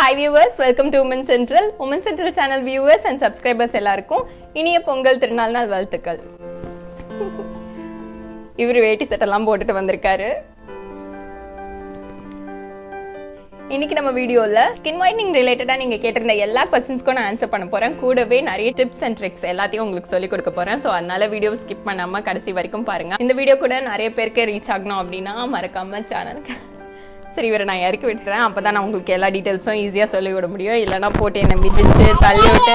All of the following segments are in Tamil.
hi viewers welcome to women central women central channel viewers and subscribers எல்லாருக்கும் இனிய பொங்கல் திருநாள் நாள் வாழ்த்துக்கள் இவர் வேட்டி சட்டெல்லாம் போட்டுட்டு வந்திருக்காரு இன்னைக்கு நம்ம வீடியோல ஸ்கின் ஒயிட்னிங் ரிலேட்டடா நீங்க கேட்டிருந்த எல்லா கொஸ்டின்ஸ்க்கும் நான் ஆன்சர் பண்ண போறேன் கூடவே நிறைய டிப்ஸ் அண்ட் ட்ரிக்ஸ் எல்லாத்தையும் உங்களுக்கு சொல்லி கொடுக்க போறேன் ஸோ அதனால வீடியோ ஸ்கிப் பண்ணாம கடைசி வரைக்கும் பாருங்க இந்த வீடியோ கூட நிறைய பேருக்கு ரீச் ஆகணும் அப்படின்னா மறக்காம சேனலுக்கு சரி இவரை நான் இறக்கி விட்டுறேன் அப்பதான் நான் உங்களுக்கு எல்லா டீட்டெயில்ஸும் ஈஸியா சொல்லி விட முடியும் இல்லைன்னா போட்டு என்ன மிதிச்சு தள்ளி விட்டு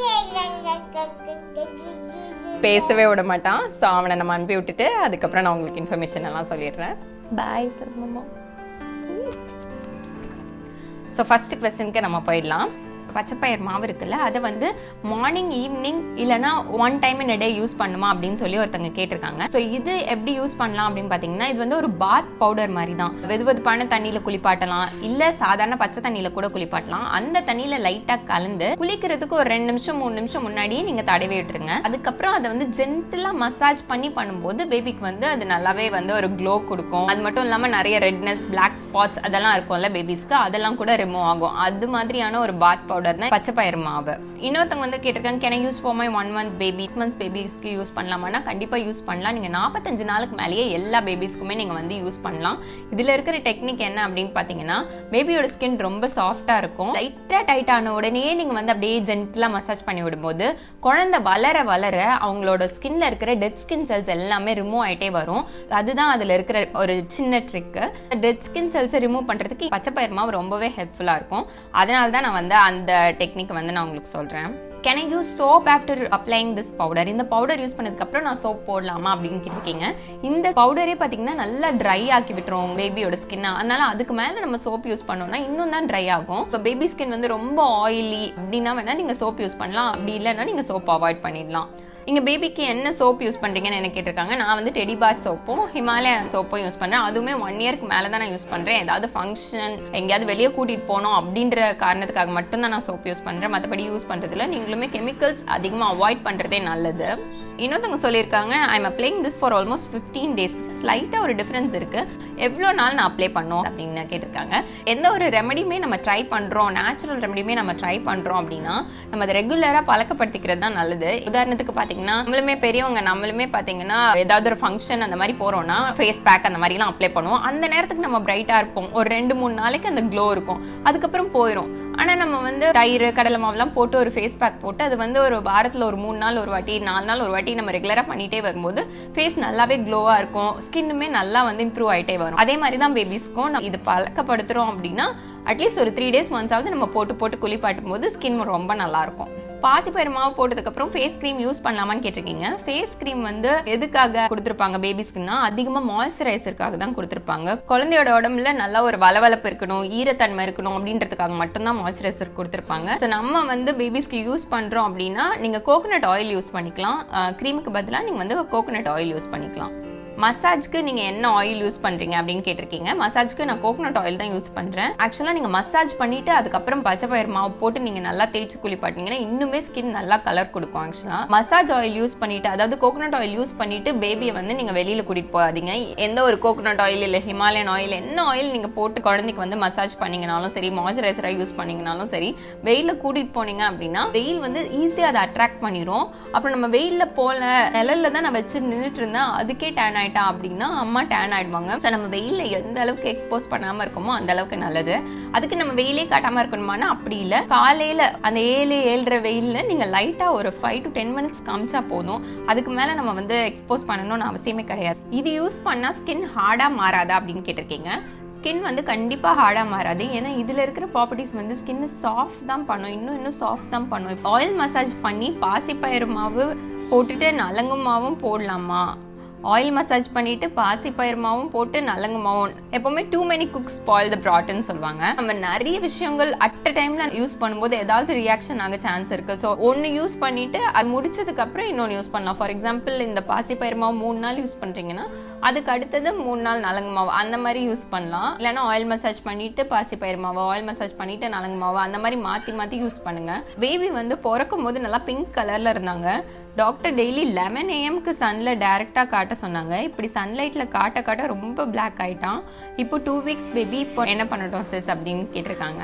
பேசவே விட மாட்டான் ஸோ அவனை நம்ம அனுப்பி விட்டுட்டு அதுக்கப்புறம் நான் உங்களுக்கு இன்ஃபர்மேஷன் எல்லாம் சொல்லிடுறேன் பாய் சொல்லுமா ஸோ ஃபர்ஸ்ட் கொஸ்டினுக்கு நம்ம போயிடலாம் பச்சைப்பயிர் மாவு இருக்குல்ல அதை வந்து மார்னிங் ஈவினிங் இல்லைனா one time in day use பண்ணுமா அப்படின்னு சொல்லி ஒருத்தங்க கேட்டிருக்காங்க ஸோ இது எப்படி யூஸ் பண்ணலாம் அப்படின்னு பார்த்தீங்கன்னா இது வந்து ஒரு பாத் பவுடர் மாதிரி தான் வெது வெதுப்பான தண்ணியில் குளிப்பாட்டலாம் இல்லை சாதாரண பச்சை தண்ணியில் கூட குளிப்பாட்டலாம் அந்த தண்ணியில் லைட்டாக கலந்து குளிக்கிறதுக்கு ஒரு ரெண்டு நிமிஷம் மூணு நிமிஷம் முன்னாடியே நீங்கள் தடவி விட்டுருங்க அதுக்கப்புறம் அதை வந்து ஜென்டிலாக மசாஜ் பண்ணி பண்ணும்போது பேபிக்கு வந்து அது நல்லாவே வந்து ஒரு க்ளோ கொடுக்கும் அது மட்டும் இல்லாமல் நிறைய ரெட்னஸ் பிளாக் ஸ்பாட்ஸ் அதெல்லாம் இருக்கும்ல பேபிஸ்க்கு அதெல்லாம் கூட ரிமூவ் ஆகும் அது மாதிரியான ஒரு பாத் பவுடர் தான் பச்சை பயிர் மாவு இன்னொருத்தவங்க வந்து கேட்டிருக்காங்க can use for my one month baby six months பேபிஸ்க்கு யூஸ் பண்ணலாமான்னா கண்டிப்பாக யூஸ் பண்ணலாம் நீங்கள் நாற்பத்தஞ்சு நாளுக்கு மேலேயே எல்லா பேபிஸ்க்குமே நீங்கள் வந்து யூஸ் பண்ணலாம் இதில் இருக்கிற டெக்னிக் என்ன அப்படின்னு பார்த்தீங்கன்னா பேபியோட ஸ்கின் ரொம்ப சாஃப்டாக இருக்கும் லைட்டாக டைட் ஆன உடனே நீங்கள் வந்து அப்படியே ஜென்டலாக மசாஜ் பண்ணி விடும்போது குழந்தை வளர வளர அவங்களோட ஸ்கின்ல இருக்கிற டெட் ஸ்கின் செல்ஸ் எல்லாமே ரிமூவ் ஆகிட்டே வரும் அதுதான் அதில் இருக்கிற ஒரு சின்ன ட்ரிக்கு டெட் ஸ்கின் செல்ஸை ரிமூவ் பண்ணுறதுக்கு பச்சை பயிர் மாவு ரொம்பவே ஹெல்ப்ஃபுல்லாக இருக்கும் அதனால தான் நான் வந்து அந்த டெக்னிக் வந்து நான் உங்களுக்கு சொல்கிறேன் can I use soap after applying this powder இந்த பவுடர் யூஸ் பண்ணதுக்கப்புறம் நான் சோப் போடலாமா அப்படின்னு கேட்டிருக்கீங்க இந்த பவுடரே பார்த்தீங்கன்னா நல்லா ட்ரை ஆக்கி விட்டுரும் பேபியோட ஸ்கின்னை அதனால அதுக்கு மேலே நம்ம சோப் யூஸ் பண்ணோம்னா இன்னும் தான் ட்ரை ஆகும் இப்போ பேபி ஸ்கின் வந்து ரொம்ப ஆயிலி அப்படின்னா வேணால் நீங்கள் சோப் யூஸ் பண்ணலாம் அப்படி இல்லைன்னா நீங்கள் சோப் அவாய்ட் பண்ணிடலாம் இங்கே பேபிக்கு என்ன சோப் யூஸ் பண்ணுறீங்கன்னு எனக்கு கேட்டிருக்காங்க நான் வந்து டெடி பார் சோப்பும் ஹிமாலயா சோப்பும் யூஸ் பண்ணுறேன் அதுவுமே ஒன் இயர்க்கு மேலே தான் நான் யூஸ் பண்ணுறேன் ஏதாவது ஃபங்க்ஷன் எங்கேயாவது வெளியே கூட்டிகிட்டு போனோம் அப்படின்ற காரணத்துக்காக மட்டும்தான் நான் சோப் யூஸ் பண்ணுறேன் மற்றபடி யூஸ் பண்ணுறதுல நீங்களுமே கெமிக்கல்ஸ் அதிகமாக அவாய்ட் பண்ணுறதே நல்லது இன்னொருத்தவங்க சொல்லியிருக்காங்க I'm applying this for almost fifteen days ஸ்லைட்டாக ஒரு டிஃப்ரென்ஸ் இருக்குது எவ்வளோ நாள் நான் அப்ளை பண்ணோம் அப்படின்னு கேட்டிருக்காங்க எந்த ஒரு ரெமடியுமே நம்ம ட்ரை பண்ணுறோம் நேச்சுரல் ரெமடியுமே நம்ம ட்ரை பண்ணுறோம் அப்படின்னா நம்ம அதை ரெகுலராக பழக்கப்படுத்திக்கிறது தான் நல்லது உதாரணத்துக்கு பார்த்தீங்கன்னா நம்மளுமே பெரியவங்க நம்மளுமே பார்த்தீங்கன்னா ஏதாவது ஒரு ஃபங்க்ஷன் அந்த மாதிரி போகிறோம்னா ஃபேஸ் பேக் அந்த மாதிரிலாம் அப்ளை பண்ணுவோம் அந்த நேரத்துக்கு நம்ம பிரைட்டாக இருப்போம் ஒரு ரெண்டு மூணு நாளைக்கு அந்த க்ளோ இருக்கும் அதுக்கப்புறம் போயிடும் ஆனால் நம்ம வந்து தயிர் கடலை மாவுலாம் போட்டு ஒரு ஃபேஸ் பேக் போட்டு அது வந்து ஒரு வாரத்தில் ஒரு மூணு நாள் ஒரு வாட்டி நாலு நாள் ஒரு வாட்டி நம்ம ரெகுலராக பண்ணிகிட்டே வரும்போது ஃபேஸ் நல்லாவே க்ளோவாக இருக்கும் ஸ்கின்னுமே நல்லா வந்து இம்ப்ரூவ் ஆகிட்டே வரும் அதே மாதிரி தான் பேபிஸ்க்கும் நம்ம இது பழக்கப்படுத்துகிறோம் அப்படின்னா அட்லீஸ்ட் ஒரு த்ரீ டேஸ் ஒன்ஸாவது நம்ம போட்டு போட்டு குளிப்பாட்டும் போது ஸ்கின் ரொம்ப நல்லாயிருக்கும் பாசிப்பயிறு மாவு போட்டதுக்கப்புறம் ஃபேஸ் க்ரீம் யூஸ் பண்ணலாமான்னு கேட்டிருக்கீங்க ஃபேஸ் க்ரீம் வந்து எதுக்காக கொடுத்துருப்பாங்க பேபிஸ்க்குன்னா அதிகமாக மாய்ஸ்சரைசருக்காக தான் கொடுத்துருப்பாங்க குழந்தையோட உடம்புல நல்லா ஒரு வளவளப்பு இருக்கணும் ஈரத்தன்மை இருக்கணும் அப்படின்றதுக்காக மட்டும்தான் மாய்ஸ்சரைசர் கொடுத்துருப்பாங்க ஸோ நம்ம வந்து பேபிஸ்க்கு யூஸ் பண்ணுறோம் அப்படின்னா நீங்கள் கோகோனட் ஆயில் யூஸ் பண்ணிக்கலாம் க்ரீமுக்கு பதிலாக நீங்கள் வந்து கோகோனட் ஆயில் யூஸ் பண்ணிக்கலாம் மசாஜ்க்கு நீங்கள் என்ன ஆயில் யூஸ் பண்ணுறீங்க அப்படின்னு கேட்டிருக்கீங்க மசாஜ்க்கு நான் கோகோனட் ஆயில் தான் யூஸ் பண்ணுறேன் ஆக்சுவலாக நீங்கள் மசாஜ் பண்ணிவிட்டு அதுக்கப்புறம் பச்சை பயிர் மாவு போட்டு நீங்கள் நல்லா தேய்ச்சி குளிப்பாட்டிங்கன்னா இன்னுமே ஸ்கின் நல்லா கலர் கொடுக்கும் ஆக்சுவலாக மசாஜ் ஆயில் யூஸ் பண்ணிவிட்டு அதாவது கோகோனட் ஆயில் யூஸ் பண்ணிவிட்டு பேபியை வந்து நீங்கள் வெளியில் கூட்டிகிட்டு போகாதீங்க எந்த ஒரு கோகோனட் ஆயில் இல்லை ஹிமாலயன் ஆயில் என்ன ஆயில் நீங்கள் போட்டு குழந்தைக்கு வந்து மசாஜ் பண்ணிங்கனாலும் சரி மாய்ஸ்சரைசராக யூஸ் பண்ணிங்கனாலும் சரி வெயிலில் கூட்டிகிட்டு போனீங்க அப்படின்னா வெயில் வந்து ஈஸியாக அதை அட்ராக்ட் பண்ணிடும் அப்புறம் நம்ம வெயிலில் போல நிழல்ல தான் நான் வச்சு நின்றுட்டு இருந்தேன் அதுக்கே டேன் ஆயிட்டா அப்படின்னா அம்மா டேன் ஆயிடுவாங்க ஸோ நம்ம வெயில எந்த அளவுக்கு எக்ஸ்போஸ் பண்ணாம இருக்கோமோ அந்த அளவுக்கு நல்லது அதுக்கு நம்ம வெயிலே காட்டாம இருக்கணுமானா அப்படி இல்லை காலையில அந்த ஏழு ஏழரை வெயில்ல நீங்க லைட்டா ஒரு ஃபைவ் டு டென் மினிட்ஸ் காமிச்சா போதும் அதுக்கு மேல நம்ம வந்து எக்ஸ்போஸ் பண்ணணும்னு அவசியமே கிடையாது இது யூஸ் பண்ணா ஸ்கின் ஹார்டா மாறாதா அப்படின்னு கேட்டிருக்கீங்க ஸ்கின் வந்து கண்டிப்பாக ஹார்டாக மாறாது ஏன்னா இதில் இருக்கிற ப்ராப்பர்ட்டிஸ் வந்து ஸ்கின் சாஃப்ட் தான் பண்ணும் இன்னும் இன்னும் சாஃப்ட் தான் பண்ணும் இப்போ ஆயில் மசாஜ் பண்ணி பாசிப்பயிறு மாவு போட்டுட்டு நலங்கு மாவும் போடலாமா ஆயில் மசாஜ் பண்ணிட்டு பாசி பயிர்மாவும் போட்டு நலங்கு மாவும் எப்பவுமே too many cooks spoil the ப்ராட்னு சொல்லுவாங்க நம்ம நிறைய விஷயங்கள் அட் அ டைம்ல யூஸ் பண்ணும்போது ஏதாவது ரியாக்ஷன் ஆக சான்ஸ் இருக்கு ஸோ ஒன்று யூஸ் பண்ணிட்டு அது முடிச்சதுக்கு அப்புறம் இன்னொன்று யூஸ் பண்ணலாம் ஃபார் எக்ஸாம்பிள் இந்த பாசி பயிர்மாவு மூணு நாள் யூஸ் பண்றீங்கன்னா அதுக்கு அடுத்தது மூணு நாள் நலங்கு மாவு அந்த மாதிரி யூஸ் பண்ணலாம் இல்லைன்னா ஆயில் மசாஜ் பண்ணிட்டு பாசி பயிர் மாவு ஆயில் மசாஜ் பண்ணிட்டு நலங்கு மாவு அந்த மாதிரி மாற்றி மாற்றி யூஸ் பண்ணுங்க பேபி வந்து பிறக்கும் போது நல்லா பிங்க் கலர்ல இருந்தாங்க டாக்டர் டெய்லி லெவன் ஏஎம்க்கு சன்னில் டேரெக்டாக காட்ட சொன்னாங்க இப்படி சன்லைட்டில் காட்ட காட்ட ரொம்ப பிளாக் ஆயிட்டான் இப்போ டூ வீக்ஸ் பேபி இப்போ என்ன பண்ணட்டும் சிஸ் அப்படின்னு கேட்டிருக்காங்க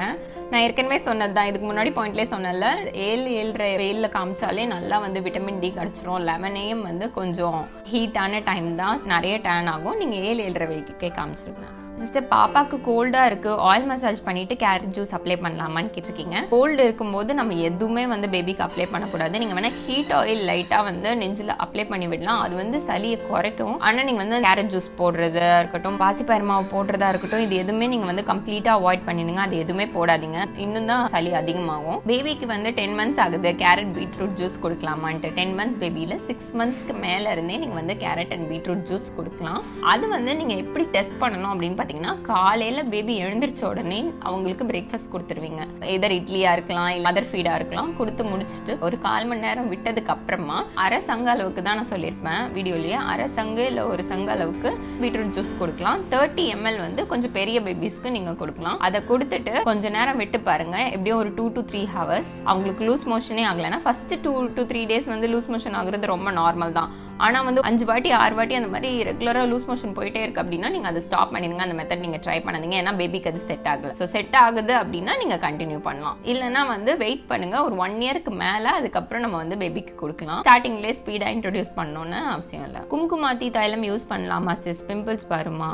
நான் ஏற்கனவே சொன்னது தான் இதுக்கு முன்னாடி பாயிண்ட்லேயே சொன்னல ஏழு ஏழரை வெயிலில் காமிச்சாலே நல்லா வந்து விட்டமின் டி கிடச்சிரும் லெமனையும் வந்து கொஞ்சம் ஹீட்டான டைம் தான் நிறைய டேன் ஆகும் நீங்கள் ஏழு ஏழரை வெயிலுக்கே காமிச்சிருங்க சிஸ்டர் பாப்பாக்கு கோல்டாக இருக்குது ஆயில் மசாஜ் பண்ணிவிட்டு கேரட் ஜூஸ் அப்ளை பண்ணலாமான்னு கேட்டிருக்கீங்க கோல்டு இருக்கும்போது நம்ம எதுவுமே வந்து பேபிக்கு அப்ளை பண்ணக்கூடாது நீங்கள் வேணால் ஹீட் ஆயில் லைட்டாக வந்து நெஞ்சில் அப்ளை பண்ணி விடலாம் அது வந்து சளியை குறைக்கும் ஆனால் நீங்கள் வந்து கேரட் ஜூஸ் போடுறதா இருக்கட்டும் பாசிப்பயர்மாவை போடுறதா இருக்கட்டும் இது எதுவுமே நீங்கள் வந்து கம்ப்ளீட்டாக அவாய்ட் பண்ணிடுங்க அது எதுவுமே போடாதீங்க இன்னும் தான் சளி அதிகமாகும் பேபிக்கு வந்து டென் மந்த்ஸ் ஆகுது கேரட் பீட்ரூட் ஜூஸ் கொடுக்கலாமான்ட்டு டென் மந்த்ஸ் பேபியில் சிக்ஸ் மந்த்ஸ்க்கு மேலே இருந்தே நீங்கள் வந்து கேரட் அண்ட் பீட்ரூட் ஜூஸ் கொடுக்கலாம் அது வந்து நீங்கள் எப்படி டெஸ்ட் பண்ணணும் அப்படின்னு பார்த்தீங்கன்னா காலையில் பேபி எழுந்திரிச்ச உடனே அவங்களுக்கு பிரேக்ஃபாஸ்ட் கொடுத்துருவீங்க எதர் இட்லியா இருக்கலாம் இல்லை மதர் ஃபீடா இருக்கலாம் கொடுத்து முடிச்சுட்டு ஒரு கால் மணி நேரம் விட்டதுக்கு அப்புறமா அரை சங்க அளவுக்கு தான் நான் சொல்லியிருப்பேன் வீடியோலயே அரை சங்கு இல்லை ஒரு சங்க அளவுக்கு பீட்ரூட் ஜூஸ் கொடுக்கலாம் தேர்ட்டி எம்எல் வந்து கொஞ்சம் பெரிய பேபிஸ்க்கு நீங்க கொடுக்கலாம் அதை கொடுத்துட்டு கொஞ்ச நேரம் விட்டு பாருங்க எப்படியும் ஒரு டூ டு த்ரீ ஹவர்ஸ் அவங்களுக்கு லூஸ் மோஷனே ஆகலைன்னா first two to three days வந்து லூஸ் மோஷன் ஆகுறது ரொம்ப நார்மல் தான் ஆனா வந்து அஞ்சு வாட்டி ஆறு வாட்டி அந்த மாதிரி ரெகுலரா லூஸ் மோஷன் போயிட்டே இருக்கு அப்படின்னா நீங்க அதை ஸ்டாப் பண்ணிடுங்க அந்த மெத்தட் நீங்க ட்ரை பண்ணாதீங்க ஏன்னா பேபிக்கு அது செட் ஆகல ஸோ செட் ஆகுது அப்படின்னா நீங்க கண்டினியூ பண்ணலாம் இல்லைன்னா வந்து வெயிட் பண்ணுங்க ஒரு ஒன் இயருக்கு மேல அதுக்கப்புறம் நம்ம வந்து பேபிக்கு கொடுக்கலாம் ஸ்டார்டிங்லேயே ஸ்பீடா இன்ட்ரடியூஸ் பண்ணணும்னு அவசியம் இல்லை குங்குமாத்தி தைலம் யூஸ் பண்ணலாமா சிஸ் பிம்பிள்ஸ் பாருமா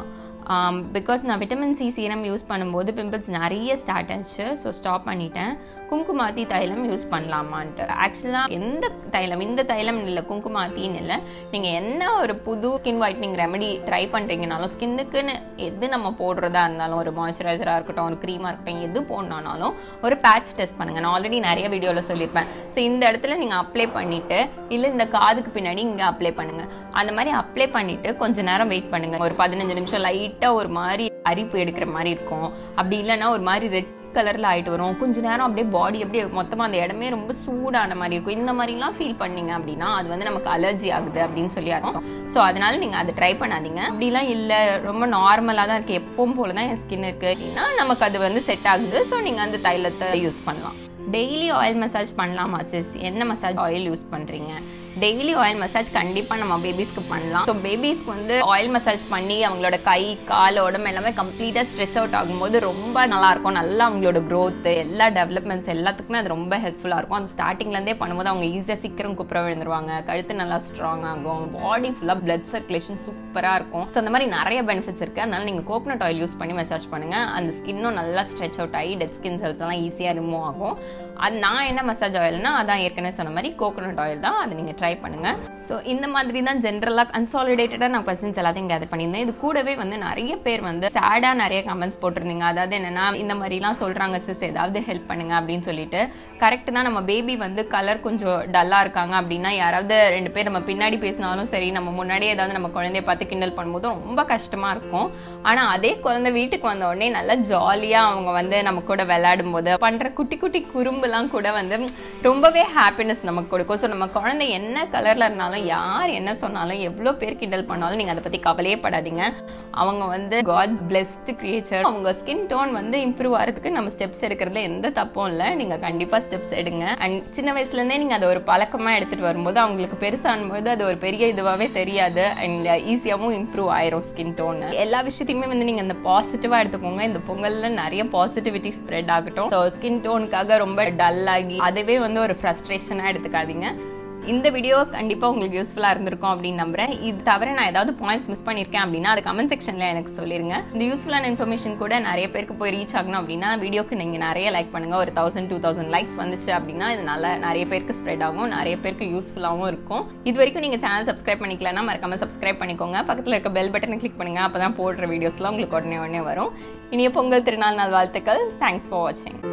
பிகாஸ் நான் விட்டமின் சி சீரம் யூஸ் பண்ணும்போது பிம்பிள்ஸ் நிறைய ஸ்டார்ட் ஆச்சு ஸோ ஸ்டாப் பண்ணிட்டேன் குங்குமாத்தி தைலம் யூஸ் பண்ணலாமான்ட்டு ஆக்சுவலாக எந்த தைலம் இந்த தைலம் இல்லை குங்குமாத்தின்னு இல்லை நீங்கள் என்ன ஒரு புது ஸ்கின் ஒயிட்னிங் ரெமெடி ட்ரை பண்ணுறீங்கனாலும் ஸ்கின்னுக்குன்னு எது நம்ம போடுறதா இருந்தாலும் ஒரு மாய்ஸ்சரைசராக இருக்கட்டும் ஒரு க்ரீமாக இருக்கட்டும் எது போடணுன்னாலும் ஒரு பேட்ச் டெஸ்ட் பண்ணுங்கள் நான் ஆல்ரெடி நிறைய வீடியோவில் சொல்லியிருப்பேன் ஸோ இந்த இடத்துல நீங்கள் அப்ளை பண்ணிவிட்டு இல்லை இந்த காதுக்கு பின்னாடி இங்கே அப்ளை பண்ணுங்கள் அந்த மாதிரி அப்ளை பண்ணிவிட்டு கொஞ்ச நேரம் வெயிட் பண்ணுங்கள் ஒரு பதினஞ்சு நிமிஷம் லைட்டாக ஒரு மாதிரி அரிப்பு எடுக்கிற மாதிரி இருக்கும் அப்படி இல்லைன்னா ஒரு மாதிரி ரெட் கலரில் ஆகிட்டு வரும் கொஞ்ச நேரம் அப்படியே பாடி அப்படியே மொத்தமாக அந்த இடமே ரொம்ப சூடான மாதிரி இருக்கும் இந்த மாதிரிலாம் ஃபீல் பண்ணீங்க அப்படின்னா அது வந்து நமக்கு அலர்ஜி ஆகுது அப்படின்னு சொல்லி அர்த்தம் ஸோ அதனால நீங்கள் அதை ட்ரை பண்ணாதீங்க அப்படிலாம் இல்லை ரொம்ப நார்மலாக தான் இருக்குது எப்பவும் போல தான் என் ஸ்கின் இருக்குது அப்படின்னா நமக்கு அது வந்து செட் ஆகுது ஸோ நீங்கள் அந்த தைலத்தை யூஸ் பண்ணலாம் டெய்லி ஆயில் மசாஜ் பண்ணலாமா சிஸ் என்ன மசாஜ் ஆயில் யூஸ் பண்ணுறீங்க டெய்லி ஆயில் மசாஜ் கண்டிப்பாக நம்ம பேபிஸ்க்கு பண்ணலாம் ஸோ பேபிஸ்க்கு வந்து ஆயில் மசாஜ் பண்ணி அவங்களோட கை கால் உடம்பு எல்லாமே கம்ப்ளீட்டாக ஸ்ட்ரெச் அவுட் ஆகும்போது ரொம்ப நல்லா இருக்கும் நல்லா அவங்களோட growth எல்லா டெவலப்மெண்ட்ஸ் எல்லாத்துக்குமே அது ரொம்ப ஹெல்ப்ஃபுல்லாக இருக்கும் அது ஸ்டார்டிங்லேருந்தே பண்ணும்போது அவங்க ஈஸியாக சீக்கிரம் குப்புற விழுந்துருவாங்க கழுத்து நல்லா ஸ்ட்ராங் ஆகும் பாடி ஃபுல்லாக பிளட் சர்க்குலேஷன் சூப்பராக இருக்கும் ஸோ அந்த மாதிரி நிறைய பெனிஃபிட்ஸ் இருக்குது அதனால நீங்கள் கோகனட் ஆயில் யூஸ் பண்ணி மசாஜ் பண்ணுங்கள் அந்த ஸ்கின்னும் நல்லா ஸ்ட்ரெச் அவுட் ஆகி டெட் ஸ்கின் செல்ஸ் எல்லாம் ஈஸியாக ரிமூவ் ஆகும் அது நான் என்ன மசாஜ் ஆயில்னா அதான் ஏற்கனவே சொன்ன மாதிரி கோகனட் ஆயில் தான் அதை நீங்கள் ட்ரை பண்ணுங்க ஸோ இந்த மாதிரி தான் ஜென்ரலாக கன்சாலிடேட்டடாக நான் கொஸ்டின்ஸ் எல்லாத்தையும் கேதர் பண்ணியிருந்தேன் இது கூடவே வந்து நிறைய பேர் வந்து சேடாக நிறைய கமெண்ட்ஸ் போட்டிருந்தீங்க அதாவது என்னன்னா இந்த மாதிரிலாம் சொல்கிறாங்க சிஸ் ஏதாவது ஹெல்ப் பண்ணுங்க அப்படின்னு சொல்லிட்டு கரெக்ட் தான் நம்ம பேபி வந்து கலர் கொஞ்சம் டல்லாக இருக்காங்க அப்படின்னா யாராவது ரெண்டு பேர் நம்ம பின்னாடி பேசினாலும் சரி நம்ம முன்னாடியே ஏதாவது நம்ம குழந்தைய பார்த்து கிண்டல் பண்ணும்போது ரொம்ப கஷ்டமாக இருக்கும் ஆனால் அதே குழந்தை வீட்டுக்கு வந்த உடனே நல்லா ஜாலியாக அவங்க வந்து நம்ம கூட விளையாடும் போது பண்ணுற குட்டி குட்டி குறும்புலாம் கூட வந்து ரொம்பவே ஹாப்பினஸ் நமக்கு கொடுக்கும் ஸோ நம்ம குழந்தை என்ன கலரில் இருந்தாலும் யார் என்ன சொன்னாலும் எவ்வளோ பேர் கிண்டல் பண்ணாலும் நீங்கள் அதை பற்றி கவலையே படாதீங்க அவங்க வந்து காட் பிளெஸ்ட் கிரியேச்சர் அவங்க ஸ்கின் டோன் வந்து இம்ப்ரூவ் ஆகிறதுக்கு நம்ம ஸ்டெப்ஸ் எடுக்கிறதுல எந்த தப்பும் இல்லை நீங்கள் கண்டிப்பாக ஸ்டெப்ஸ் எடுங்க அண்ட் சின்ன வயசுலேருந்தே நீங்கள் அதை ஒரு பழக்கமாக எடுத்துகிட்டு வரும்போது அவங்களுக்கு பெருசாகும்போது அது ஒரு பெரிய இதுவாகவே தெரியாது அண்ட் ஈஸியாகவும் இம்ப்ரூவ் ஆயிரும் ஸ்கின் டோன் எல்லா விஷயத்தையுமே வந்து நீங்கள் இந்த பாசிட்டிவாக எடுத்துக்கோங்க இந்த பொங்கலில் நிறைய பாசிட்டிவிட்டி ஸ்ப்ரெட் ஆகட்டும் ஸோ ஸ்கின் டோனுக்காக ரொம்ப டல் ஆகி அதுவே வந்து ஒரு ஃப்ரஸ்ட்ரேஷனாக எடுத்துக்காதீங்க இந்த வீடியோ கண்டிப்பாக உங்களுக்கு யூஸ்ஃபுல்லாக இருந்திருக்கும் அப்படின்னு நம்புறேன் இது தவிர நான் ஏதாவது பாயிண்ட்ஸ் மிஸ் பண்ணியிருக்கேன் அப்படின்னா அது கமெண்ட் செக்ஷனில் எனக்கு சொல்லிருங்க இந்த யூஸ்ஃபுல்லான இன்ஃபர்மேஷன் கூட நிறைய பேருக்கு போய் ரீச் ஆகணும் அப்படின்னா வீடியோக்கு நீங்கள் நிறைய லைக் பண்ணுங்க ஒரு தௌசண்ட் டூ தௌசண்ட் லைக்ஸ் வந்துச்சு அப்படின்னா இது நல்லா நிறைய பேருக்கு ஸ்ப்ரெட் ஆகும் நிறைய பேருக்கு யூஸ்ஃபுல்லாகவும் இருக்கும் இது வரைக்கும் நீங்கள் சேனல் சப்ஸ்கிரைப் பண்ணிக்கலன்னா மறக்காம சப்ஸ்கிரைப் பண்ணிக்கோங்க பக்கத்தில் இருக்க பெல் பட்டனை கிளிக் பண்ணுங்க அப்போ தான் போடுற வீடியோஸ்லாம் உங்களுக்கு உடனே உடனே வரும் இனிய பொங்கல் திருநாள் நாள் வாழ்த்துக்கள் தேங்க்ஸ் ஃபார் வாட்சிங்